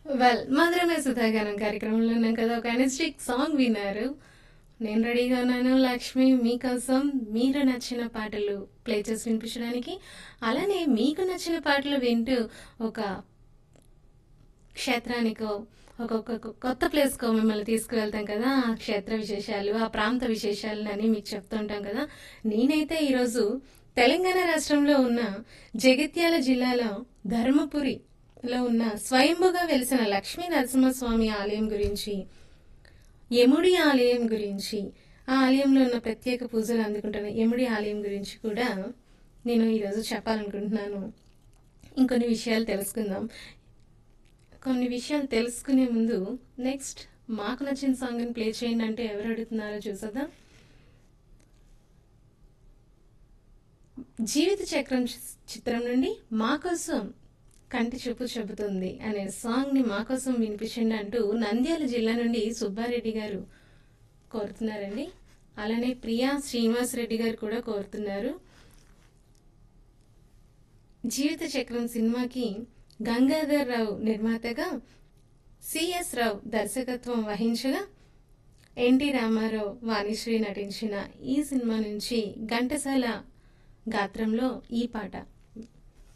well మధురమే సుధాగానం కార్యక్రమంలో ఉన్నాం కదా ఒక ఎనర్జిటిక్ సాంగ్ విన్నారు నేను రెడీగా ఉన్నాను లక్ష్మి మీకోసం మీరు నచ్చిన పాటలు ప్లే చేసి వినిపించడానికి అలానే మీకు నచ్చిన పాటలు వింటూ ఒక క్షేత్రానికో ఒక్కొక్క కొత్త ప్లేస్కో మిమ్మల్ని తీసుకువెళ్తాం కదా ఆ క్షేత్ర విశేషాలు ఆ ప్రాంత విశేషాలను అని మీకు చెప్తుంటాం కదా నేనైతే ఈరోజు తెలంగాణ రాష్ట్రంలో ఉన్న జగిత్యాల జిల్లాలో ధర్మపురిలో ఉన్న స్వయంభుగా వెలిసిన లక్ష్మీ నరసింహస్వామి ఆలయం గురించి యముడి ఆలయం గురించి ఆ ఆలయంలో ఉన్న ప్రత్యేక పూజలు అందుకుంటున్న యముడి ఆలయం గురించి కూడా నేను ఈరోజు చెప్పాలనుకుంటున్నాను ఇంకొన్ని విషయాలు తెలుసుకుందాం కొన్ని విషయాలు తెలుసుకునే ముందు నెక్స్ట్ మాకు నచ్చిన సాంగ్ని ప్లే చేయండి అంటే ఎవరు అడుగుతున్నారో చూసదా జీవిత చక్రం చి- చిత్రం నుండి మా కోసం కంటి చూపు చెబుతుంది అనే సాంగ్ ని మా కోసం వినిపించండి అంటూ నంద్యాల జిల్లా నుండి సుబ్బారెడ్డి గారు కోరుతున్నారండి అలానే ప్రియా శ్రీనివాస్ రెడ్డి గారు కూడా కోరుతున్నారు జీవిత చక్రం సినిమాకి గంగాధర్ రావు నిర్మాతగా సిఎస్ రావు దర్శకత్వం వహించగా ఎన్టీ రామారావు వాణిశ్రీ నటించిన ఈ సినిమా నుంచి ఘంటసాల గాత్రంలో ఈ పాట